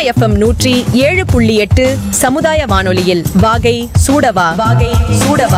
FM நூற்றி ஏழு புள்ளி எட்டு சமுதாய வானொலியில் வாகை சூடவா வாகை சூடவா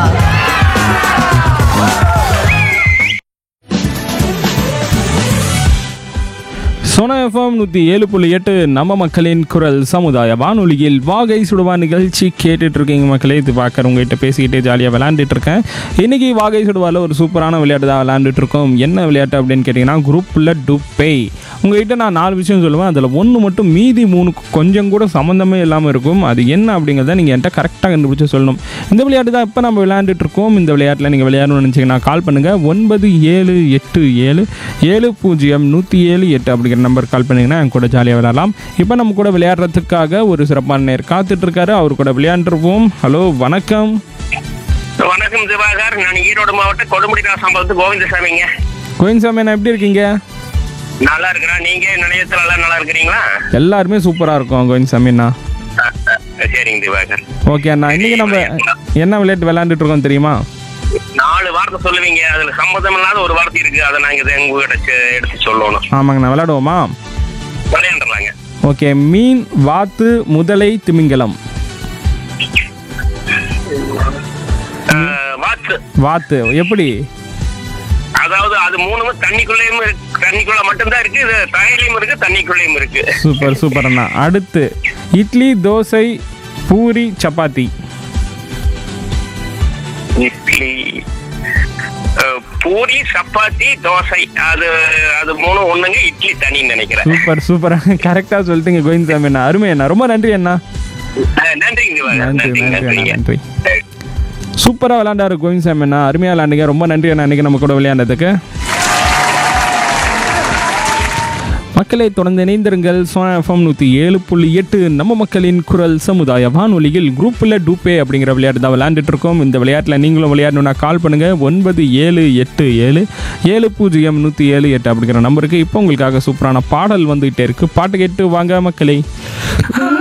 சோனா எஃப்எம் நூற்றி ஏழு புள்ளி எட்டு நம்ம மக்களின் குரல் சமுதாய வானொலியில் வாகை சுடுவா நிகழ்ச்சி கேட்டுட்டு இருக்கீங்க மக்களே இது பார்க்குற உங்ககிட்ட பேசிக்கிட்டே ஜாலியாக விளையாண்டுட்டு இருக்கேன் இன்னைக்கு வாகை சுடுவாவில் ஒரு சூப்பரான விளையாட்டு தான் விளையாண்டுட்டு இருக்கோம் என்ன விளையாட்டு அப்படின்னு கேட்டிங்கன்னா குரூப்பில் டுப்பே உங்ககிட்ட நான் நாலு விஷயம் சொல்லுவேன் அதில் ஒன்று மட்டும் மீதி மூணு கொஞ்சம் கூட சம்மந்தமே இல்லாமல் இருக்கும் அது என்ன அப்படிங்கிறத நீங்கள் என்கிட்ட கரெக்டாக கண்டுபிடிச்சு சொல்லணும் இந்த விளையாட்டு தான் இப்போ நம்ம விளையாண்டுட்டு இருக்கோம் இந்த விளையாட்டில் நீங்கள் விளையாடணும்னு நினச்சிங்கன்னா கால் பண்ணுங்கள் ஒன்பது ஏழு எட்டு ஏழு ஏழு பூஜ்ஜியம் நூற்றி ஏழு எட்டு அப்படிங்கிற நம்பர் கால் பண்ணிங்கன்னா என் கூட ஜாலியாக விளையாடலாம் இப்போ நம்ம கூட விளையாடுறதுக்காக ஒரு சிறப்பான நேர் காத்துட்டு இருக்காரு அவர் கூட விளையாண்டுருப்போம் ஹலோ வணக்கம் வணக்கம் திவாகர் நான் ஈரோடு மாவட்டம் கொடுமுடி சம்பவத்து கோவிந்தசாமிங்க கோயின்சாமி நான் எப்படி இருக்கீங்க நல்லா இருக்கிறேன் நீங்க நிலையத்துல எல்லாம் நல்லா இருக்கிறீங்களா எல்லாருமே சூப்பராக இருக்கும் கோயின்சாமிண்ணா சரிங்க திவாகர் ஓகே அண்ணா இன்றைக்கி நம்ம என்ன விளையாட்டு விளையாண்டுட்டு இருக்கோம் தெரியுமா நாலு வார்த்தை சொல்லுவீங்க அதுல சம்மதம் இல்லாத ஒரு வார்த்தை இருக்கு அதை நாங்க இதை உங்ககிட்ட செ- எடுத்து சொல்லணும் ஆமாங்கண்ணா விளையாடுவோமா விளையாண்டுலாங்க ஓகே மீன் வாத்து முதலை திமிங்கலம் வாத்து வாத்து எப்படி அதாவது அது மூணுமே தண்ணிக்குள்ளேயும் இருக்கு தண்ணிக்குள்ள மட்டும்தான் இருக்கு இது தரையிலையும் இருக்கு தண்ணிக்குள்ளேயும் இருக்கு சூப்பர் சூப்பர் அண்ணா அடுத்து இட்லி தோசை பூரி சப்பாத்தி இட்லி அஹ், பூரி சப்பாத்தி தோசை அது அது மூணு ஒண்ணுங்க இட்லி தனின்னு நினைக்கிறேன் சூப்பர் சூப்பர் கரெக்டாக சொல்லிட்டீங்க கோவிந்தசாமி அண்ணா அருமை அண்ணா ரொம்ப நன்றி அண்ணா அஹ், நன்றிங்க திவாகர் நன்றி நன்றிங்க நன்றி அண்ணா நன்றிங்க நன்றி சூப்பராக விளையாண்டாரு கோவிந்தசாமி அண்ணா அருமையாக விளையாண்டுங்க ரொம்ப நன்றி அண்ணா இன்னைக்கு நம்ம கூட விளையாண்டதுக்கு மக்களை தொடர்ந்து இணைந்திருங்கள் சோனா எஃப்எம் நூற்றி ஏழு புள்ளி எட்டு நம்ம மக்களின் குரல் சமுதாய வானொலியில் குரூப்பில் டூப்பே அப்படிங்கிற விளையாட்டு தான் விளையாண்டுட்டு இருக்கோம் இந்த விளையாட்டில் நீங்களும் விளையாடணும்னா கால் பண்ணுங்கள் ஒன்பது ஏழு எட்டு ஏழு ஏழு பூஜ்ஜியம் நூற்றி ஏழு எட்டு அப்படிங்கிற நம்பருக்கு இப்போ உங்களுக்காக சூப்பரான பாடல் வந்துகிட்டே இருக்குது பாட்டு கேட்டு வாங்க மக்களை